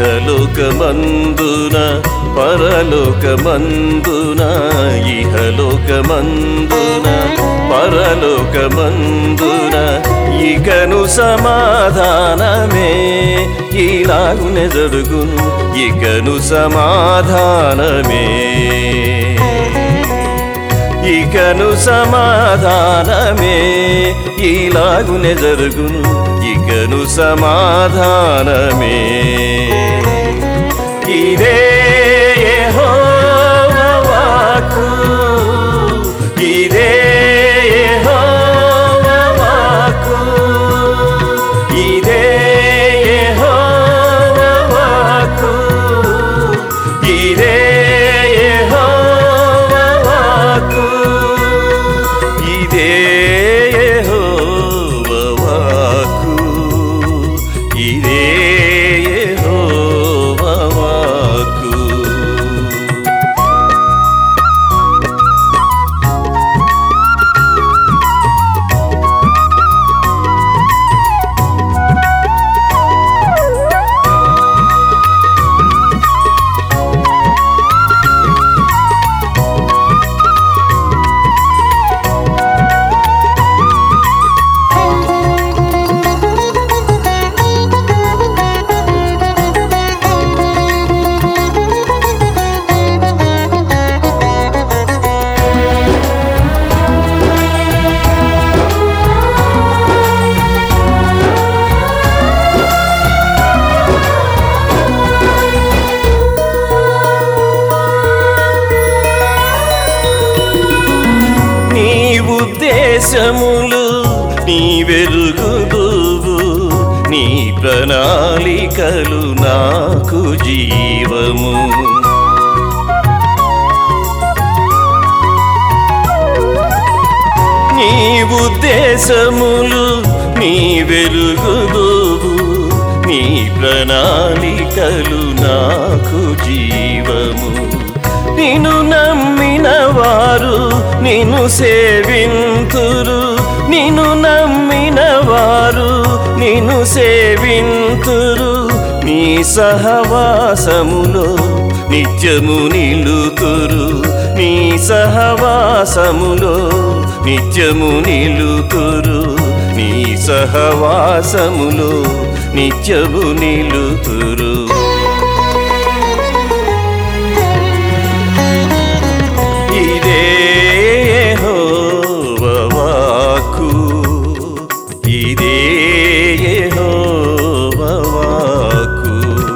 ఇహలోకమందున పరలోకమందున ఇహలోకమందున పరలోకమందున ఇకను సమాధానమే ఇలాగునే జరుగును ఇకను సమాధానమే ఇకను సమాధానమే ఇలాగునే జరుగును ఇకను సమాధానమే ఇదే యెహోవా వాక్కు ఇదే యెహోవా వాక్కు ఇదే యెహోవా వాక్కు ఇదే యెహోవా వాక్కు ఇదే యెహోవా వాక్కు ఇదే యెహోవా వాక్కు నీ ఉద్దేశములు నీ వెలుగుదువు నీ ప్రణాళికలు నాకు జీవము నీ ఉద్దేశములు నీ వెలుగుదువు నీ ప్రణాళికలు నాకు జీవము నిన్ను నమ్మిన వారు నిన్ను సేవింతురు నిన్ను నమ్మిన వారు నిన్ను సేవింతురు నీ సహవాసములో నిత్యము నిలుతురు నీ సహవాసములో నిత్యము నిలుతురు నీ సహవాసములో నిత్యము నిలుతురు ఇదే యెహోవా వాక్కు ఇదే యెహోవా వాక్కు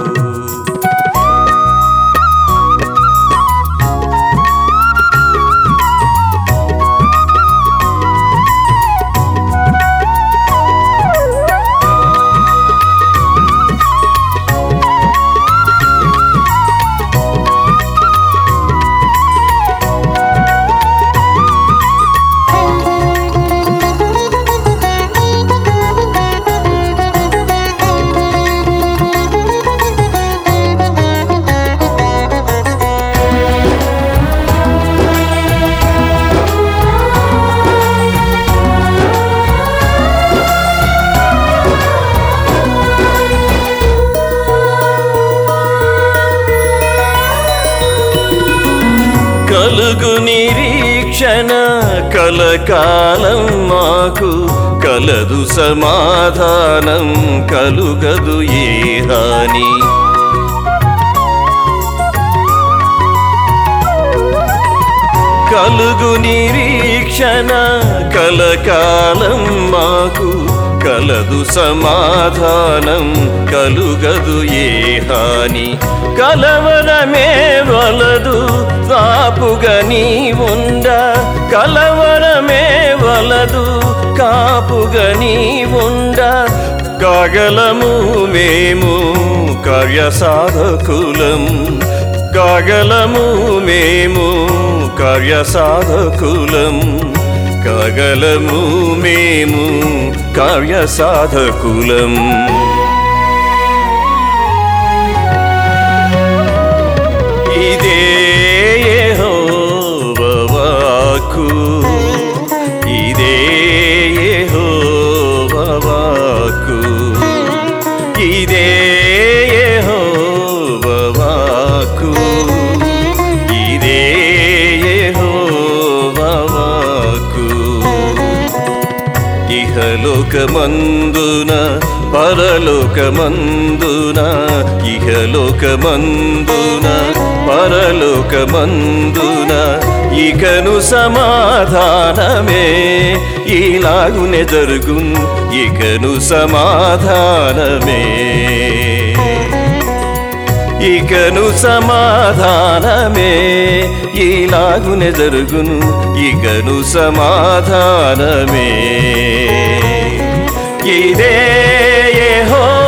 కలుగు నిరీక్షణ కలకాలం మాకు కలదు సమాధానం కలుగదు ఏ హాని కలుగు నిరీక్షణ కలకాలం మాకు కలదు సమాధానం కలుగదు ఏ హాని కలవరమే వలదు కాపుగా నీ ఉండ కలవరమే వలదు కాపుగా నీ ఉండ కాగలము మేము కార్యసాధకులం కాగలము మేము కార్యసాధకులం కాగలము మేము కార్యసాధకులం ఇదే యెహోవా వాక్కు ఇదే యెహోవా వాక్కు ఇదే యెహోవా లోకమందున పరలోకమందున ఇహలోకమందున పరలోకమందున ఇకను సమాధానమే ఇలాగునే జరుగున్ ఇకను సమాధానమే ఇకను సమాధానమే ఇలాగునే జరుగును ఇకను సమాధానమే ఇదే యెహోవా